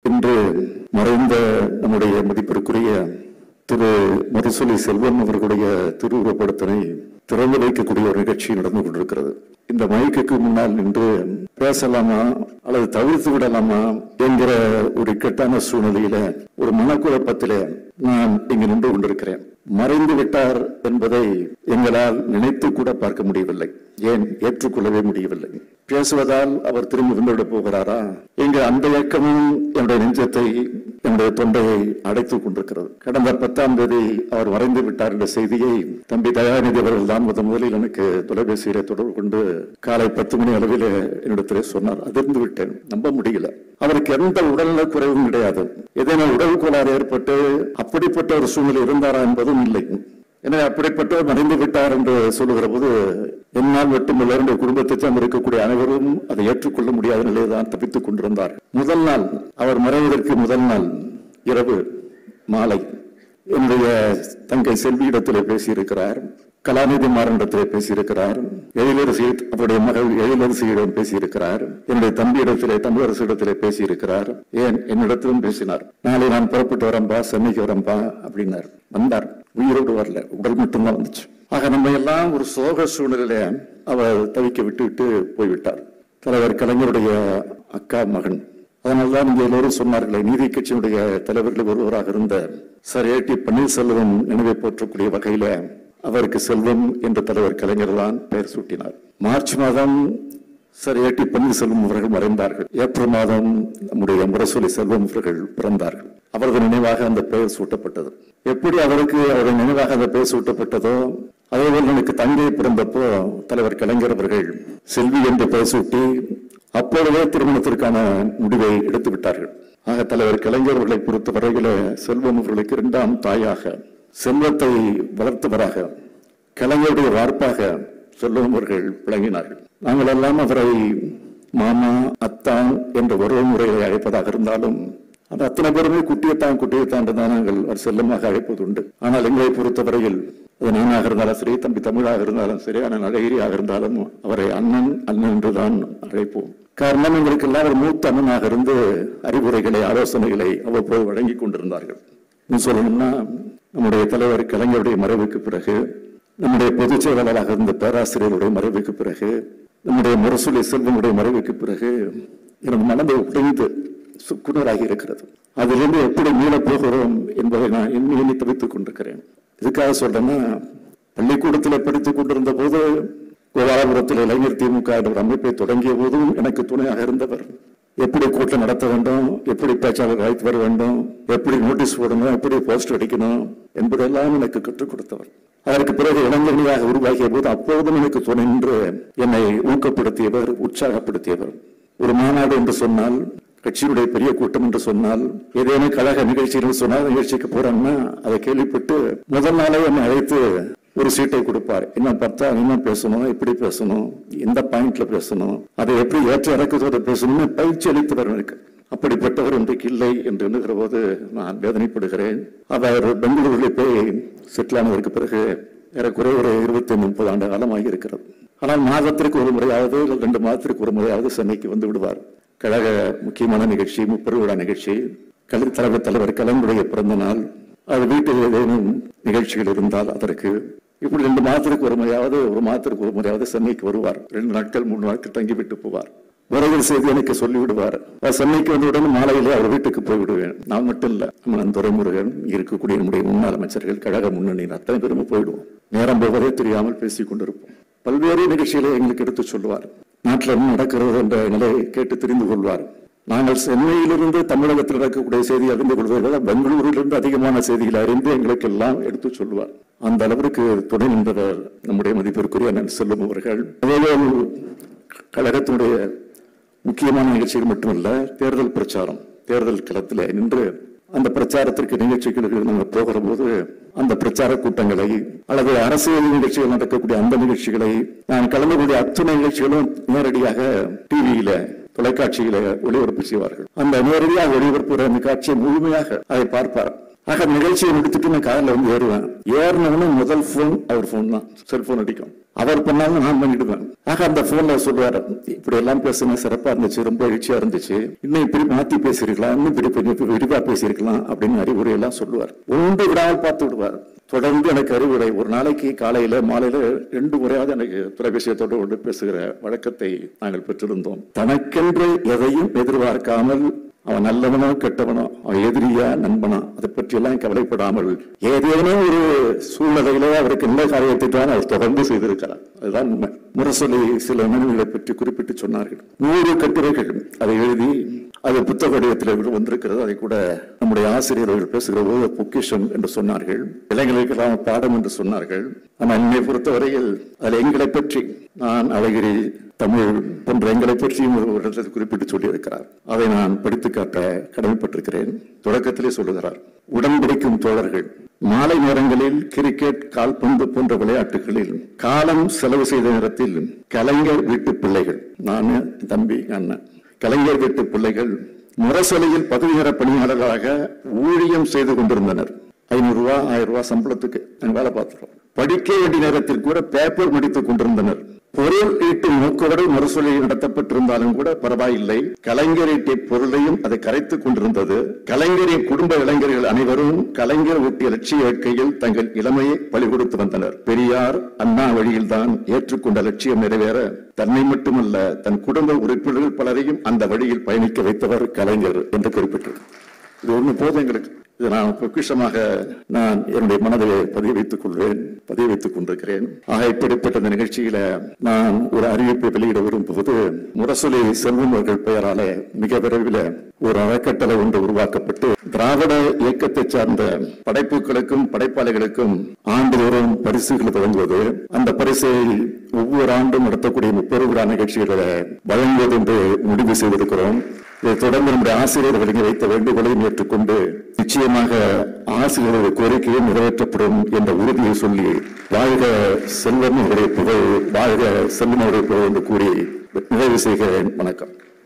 இன்று மறைந்த நம்முடைய மதிப்பிற்குரிய திரு மதுசொலி செல்வம் அவர்களுடைய திருவுருவப்படத்தினை திறந்து வைக்கக்கூடிய ஒரு நிகழ்ச்சி நடந்து கொண்டிருக்கிறது இந்த மைக்குக்கு முன்னால் நின்று பேசலாமா அல்லது தவிர்த்து விடலாமா என்கிற ஒரு இக்கட்டான சூழ்நிலையில ஒரு மனக்குழப்பத்திலே நான் இங்கு நின்று கொண்டிருக்கிறேன் மறைந்து விட்டார் என்பதை எங்களால் நினைத்து கூட பார்க்க முடியவில்லை ஏன் ஏற்றுக்கொள்ளவே முடியவில்லை பேசுவதால் அவர் திரும்பி வந்துவிட போகிறாரா இங்கு அந்த இயக்கமும் என்னுடைய நெஞ்சத்தை என்னுடைய தொண்டையை அடைத்துக் கொண்டிருக்கிறது கடந்த பத்தாம் தேதி அவர் மறைந்து விட்டார் என்ற செய்தியை தம்பி தயாநிதி அவர்கள் தான் முதன் முதலில் எனக்கு தொலைபேசியில தொடர்பு கொண்டு காலை பத்து மணி அளவில் என்னிடத்திலே சொன்னார் அதிர்ந்து விட்டேன் நம்ப முடியல அவருக்கு எந்த உடல்நல குறைவும் கிடையாது ஏதேனும் உடல் கோளாறு ஏற்பட்டு அப்படிப்பட்ட ஒரு சூழ்நிலை இருந்தாரா என்பதும் இல்லை எனவே அப்படிப்பட்ட மறைந்து விட்டார் என்று சொல்லுகிற போது என்னால் மட்டுமல்ல என்னுடைய குடும்பத்தை சார்ந்து இருக்கக்கூடிய அனைவரும் அதை ஏற்றுக்கொள்ள முடியாத நிலையை தான் தப்பித்துக் கொண்டிருந்தார் முதல் நாள் அவர் மறைவதற்கு முதல் நாள் இரவு மாலை என்னுடைய தங்கை செல்வியிடத்திலே பேசியிருக்கிறார் கலாநிதி மாறனிடத்திலே பேசியிருக்கிறார் எழிலரசி அவருடைய மகள் எழிலரசியிடம் பேசியிருக்கிறார் என்னுடைய தம்பியிடத்திலே தமிழரசிடத்திலே பேசியிருக்கிறார் ஏன் என்னிடத்திலும் பேசினார் நாளை நான் புறப்பட்டு வரம்பா சென்னைக்கு வரம்பா அப்படின்னார் வந்தார் உயிரோடு வரல உடல் மட்டும்தான் வந்துச்சு ஆக நம்ம எல்லாம் ஒரு சோக சூழ்நிலையில அவர் தவிக்க விட்டு விட்டு போய்விட்டார் தலைவர் கலைஞருடைய அக்கா மகன் அதனால்தான் இங்கே எல்லோரும் சொன்னார்களே நீதி கட்சியினுடைய தலைவர்கள் ஒருவராக இருந்த சர் ஏ டி பன்னீர்செல்வம் நினைவை போற்றக்கூடிய வகையில அவருக்கு செல்வம் என்ற தலைவர் கலைஞர் தான் பெயர் சூட்டினார் மார்ச் மாதம் சர் ஏ டி பன்னீர்செல்வம் அவர்கள் மறைந்தார்கள் ஏப்ரல் மாதம் நம்முடைய முரசொலி செல்வம் அவர்கள் பிறந்தார்கள் அவரது நினைவாக அந்த பெயர் சூட்டப்பட்டது எப்படி அவருக்கு அவருடைய நினைவாக அந்த பெயர் சூட்டப்பட்டதோ அதேபோல் எனக்கு தங்கை பிறந்தப்போ தலைவர் கலைஞர் அவர்கள் செல்வி என்று பெயர் சூட்டி அப்பொழுதே திருமணத்திற்கான முடிவை எடுத்து விட்டார்கள் ஆக தலைவர் கலைஞர் அவர்களை பொறுத்த வரையில செல்வம் அவர்களுக்கு இரண்டாம் தாயாக செல்வத்தை வளர்த்தவராக கலைஞருடைய வார்ப்பாக செல்வம் அவர்கள் விளங்கினார்கள் நாங்கள் எல்லாம் அவரை மாமா அத்தான் என்ற உறவு முறைகளை அழைப்பதாக இருந்தாலும் அது அத்தனை பேருமே குட்டியத்தான் குட்டியத்தான் தான் நாங்கள் அவர் செல்லமாக அழைப்பது உண்டு ஆனால் எங்களை பொறுத்தவரையில் அது நானாக இருந்தாலும் சரி தம்பி தமிழாக இருந்தாலும் சரி அண்ணன் அழகிரியாக இருந்தாலும் அவரை அண்ணன் அண்ணன் என்றுதான் அழைப்போம் காரணம் எங்களுக்கு எல்லாம் ஒரு மூத்த அண்ணனாக இருந்து அறிவுரைகளை ஆலோசனைகளை அவ்வப்போது வழங்கி கொண்டிருந்தார்கள் இன்னும் சொல்லணும்னா நம்முடைய தலைவர் கலைஞருடைய மறைவுக்கு பிறகு நம்முடைய பொதுச் செயலாளராக இருந்த பேராசிரியருடைய மறைவுக்கு பிறகு நம்முடைய முரசொலி செல்வனுடைய மறைவுக்கு பிறகு எனது மனதை உடைந்து சுக்குனராகி இருக்கிறது அதிலிருந்து எப்படி மீளப் போகிறோம் என்பதை நான் எண்ணி எண்ணி தவித்துக் கொண்டிருக்கிறேன் இதுக்காக சொல்றேன்னா பள்ளிக்கூடத்தில் படித்துக் கொண்டிருந்த போது கோபாலபுரத்தில் இளைஞர் திமுக என்ற ஒரு அமைப்பை தொடங்கிய போதும் எனக்கு துணையாக இருந்தவர் எப்படி கூட்டம் நடத்த வேண்டும் எப்படி பேச்சாளர் அழைத்து வர வேண்டும் எப்படி நோட்டீஸ் போடணும் எப்படி போஸ்டர் அடிக்கணும் என்பதெல்லாம் எனக்கு கற்றுக் கொடுத்தவர் அதற்கு பிறகு இளைஞர்களாக உருவாகிய போது அப்போதும் எனக்கு துணை நின்று என்னை ஊக்கப்படுத்தியவர் உற்சாகப்படுத்தியவர் ஒரு மாநாடு என்று சொன்னால் கட்சியினுடைய பெரிய கூட்டம் என்று சொன்னால் ஏதேனும் கழக நிகழ்ச்சிகள் சொன்னால் நிகழ்ச்சிக்கு போறாங்கன்னா அதை கேள்விப்பட்டு முதல் நாளே என்னை அழைத்து ஒரு சீட்டை கொடுப்பார் என்ன பார்த்தா என்ன பேசணும் எப்படி பேசணும் எந்த பாயிண்ட்ல பேசணும் அதை எப்படி ஏற்ற இறக்கத்தோடு பேசணும்னு பயிற்சி அளித்தவர் எனக்கு அப்படிப்பட்டவர் இன்றைக்கு இல்லை என்று எண்ணுகிற போது நான் வேதனைப்படுகிறேன் அவர் பெங்களூரில் போய் செட்டில் ஆனதற்கு பிறகு ஏறக்குறைய ஒரு இருபத்தி முப்பது ஆண்டு காலமாகி இருக்கிறது ஆனால் மாதத்திற்கு ஒரு முறையாவது இல்லை ரெண்டு மாதத்திற்கு ஒரு முறையாவது சென்னைக்கு வந்து விடுவார் கழக முக்கியமான நிகழ்ச்சி முப்பெருவிழா நிகழ்ச்சி கல்வி தலைவர் தலைவர் கலைஞருடைய பிறந்த நாள் அது வீட்டில் ஏதேனும் நிகழ்ச்சிகள் இருந்தால் அதற்கு இப்படி ரெண்டு மாதத்திற்கு ஒரு முறையாவது ஒரு மாதத்திற்கு ஒரு முறையாவது சென்னைக்கு வருவார் ரெண்டு நாட்கள் மூணு நாட்கள் தங்கிவிட்டு போவார் விரைவில் செய்தி எனக்கு சொல்லி விடுவார் நான் சென்னைக்கு வந்தவுடன் மாலையிலே அவர் வீட்டுக்கு போய் விடுவேன் நான் மட்டும் இல்ல அண்ணன் துரைமுருகன் இங்க இருக்கக்கூடிய நம்முடைய முன்னாள் அமைச்சர்கள் கழக முன்னணியின் அத்தனை பேருமே போயிடுவோம் நேரம் போவதே தெரியாமல் பேசிக் கொண்டிருப்போம் பல்வேறு நிகழ்ச்சிகளை எங்களுக்கு எடுத்து சொல்லுவார் நாட்டில் என்ன நடக்கிறது என்ற நிலையை கேட்டு தெரிந்து கொள்வார் நாங்கள் சென்னையிலிருந்து தமிழகத்தில் நடக்கக்கூடிய செய்தி அறிந்து கொள்வதை விட பெங்களூரிலிருந்து அதிகமான செய்திகளை அறிந்து எங்களுக்கு எல்லாம் எடுத்து சொல்லுவார் அந்த அளவிற்கு துணை நின்றவர் நம்முடைய மதிப்பிற்குரிய அண்ணன் செல்வம் அவர்கள் அதேபோல் கழகத்தினுடைய முக்கியமான நிகழ்ச்சிகள் மட்டுமல்ல தேர்தல் பிரச்சாரம் தேர்தல் களத்தில் நின்று அந்த பிரச்சாரத்திற்கு நிகழ்ச்சிகளுக்கு நாங்கள் போகிற போது அந்த பிரச்சார கூட்டங்களை அல்லது அரசியல் நிகழ்ச்சிகள் நடக்கக்கூடிய அந்த நிகழ்ச்சிகளை நான் கலந்துக்கூடிய அத்துணை நிகழ்ச்சிகளும் நேரடியாக டிவியில தொலைக்காட்சியில ஒளிபரப்பு செய்வார்கள் அந்த நேரடியாக ஒளிபரப்புகிற அந்த காட்சியை முழுமையாக அதை பார்ப்பார் ஆக நிகழ்ச்சியை முடித்துட்டு நான் காரில் வந்து ஏறுவேன் ஏறினவனும் முதல் போன் அவர் போன் தான் செல்போன் அடிக்கும் அவர் பண்ணாலும் நான் பண்ணிடுவேன் ஆக அந்த போன்ல சொல்லுவாரு இப்படி எல்லாம் பேசுன சிறப்பா இருந்துச்சு ரொம்ப எழுச்சியா இருந்துச்சு இன்னும் இப்படி மாத்தி பேசியிருக்கலாம் இன்னும் இப்படி கொஞ்சம் விரிவா பேசியிருக்கலாம் அப்படின்னு அறிவுரை எல்லாம் சொல்லுவார் ஒன்று விடாமல் பார்த்து விடுவார் தொடர்ந்து எனக்கு அறிவுரை ஒரு நாளைக்கு காலையில மாலையில ரெண்டு முறையாவது எனக்கு தொலைபேசியத்தோடு கொண்டு பேசுகிற வழக்கத்தை நாங்கள் பெற்றிருந்தோம் தனக்கென்று எதையும் எதிர்பார்க்காமல் அவன் நல்லவனோ கெட்டவனோ அவன் எதிரியா நண்பனா அதை பற்றி எல்லாம் கவலைப்படாமல் ஏதேனும் ஒரு சூழ்நிலையிலே அவருக்கு நல்ல காரியத்தை தான் அவர் தொடர்ந்து செய்திருக்கிறார் அதுதான் உண்மை முரசொலி சில மனிதர்களை பற்றி குறிப்பிட்டு சொன்னார்கள் நூறு கட்டுரைகள் அதை எழுதி அது புத்தக வடிவத்தில் வந்திருக்கிறது அதை கூட நம்முடைய ஆசிரியர்கள் பேசுகிற போது பொக்கிஷம் என்று சொன்னார்கள் இளைஞர்களுக்கெல்லாம் பாடம் என்று சொன்னார்கள் ஆனால் என்னை பொறுத்தவரையில் அதில் எங்களை பற்றி நான் அழகிரி தமிழ் போன்ற எங்களை பற்றியும் ஒரு இடத்தில் குறிப்பிட்டு சொல்லியிருக்கிறார் அதை நான் படித்து காட்ட கடமைப்பட்டிருக்கிறேன் தொடக்கத்திலே சொல்லுகிறார் உடன்படிக்கும் தோழர்கள் மாலை நேரங்களில் கிரிக்கெட் கால்பந்து போன்ற விளையாட்டுகளில் காலம் செலவு செய்த நேரத்தில் கலைஞர் வீட்டு பிள்ளைகள் நான் தம்பி அண்ணன் கலைஞர் வீட்டு பிள்ளைகள் முரசொலியில் பதவி நேர பணியாளர்களாக ஊழியம் செய்து கொண்டிருந்தனர் ஐநூறு ரூபாய் ஆயிரம் ரூபாய் சம்பளத்துக்கு நாங்க வேலை பார்த்துறோம் படிக்க வேண்டிய நேரத்தில் கூட பேப்பர் முடித்துக் கொண்டிருந்தனர் பொருள் ஈட்டும் நோக்கோடு முரசொலி நடத்தப்பட்டிருந்தாலும் கூட பரவாயில்லை கலைஞர் ஈட்டிய பொருளையும் அதை கரைத்துக் கொண்டிருந்தது கலைஞரின் குடும்ப இளைஞர்கள் அனைவரும் கலைஞர் ஊட்டிய லட்சிய வேட்கையில் தங்கள் இளமையை பலி கொடுத்து வந்தனர் பெரியார் அண்ணா வழியில்தான் ஏற்றுக்கொண்ட லட்சியம் நிறைவேற தன்னை மட்டுமல்ல தன் குடும்ப உறுப்பினர்கள் பலரையும் அந்த வழியில் பயணிக்க வைத்தவர் கலைஞர் என்று குறிப்பிட்டது இது ஒண்ணு போதும் எங்களுக்கு இது நான் பொக்கிஷமாக நான் என்னுடைய மனதை பதிய வைத்துக் கொள்வேன் பதிய வைத்துக் கொண்டிருக்கிறேன் ஆக இப்படிப்பட்ட இந்த நிகழ்ச்சியில நான் ஒரு அறிவிப்பை வெளியிட விரும்புவது முரசொலி செல்வம் அவர்கள் பெயரால மிக விரைவில் ஒரு அறக்கட்டளை ஒன்று உருவாக்கப்பட்டு திராவிட இயக்கத்தை சார்ந்த படைப்புகளுக்கும் படைப்பாளிகளுக்கும் ஆண்டுதோறும் பரிசுகள் வழங்குவது அந்த பரிசை ஒவ்வொரு ஆண்டும் நடத்தக்கூடிய முப்பது விழா நிகழ்ச்சிகளை வழங்குவது என்று முடிவு செய்திருக்கிறோம் இதை தொடர்ந்து நம்முடைய ஆசிரியர் வழங்கி வைத்த வேண்டுகோளையும் ஏற்றுக்கொண்டு நிச்சயமாக ஆசிரியருடைய கோரிக்கையும் நிறைவேற்றப்படும் என்ற உறுதியை சொல்லி வாழ்க செல்வம் அவருடைய புகழ் வாழ்க செல்வம் அவருடைய புகழ் என்று கூறி நிறைவு செய்கிறேன் வணக்கம்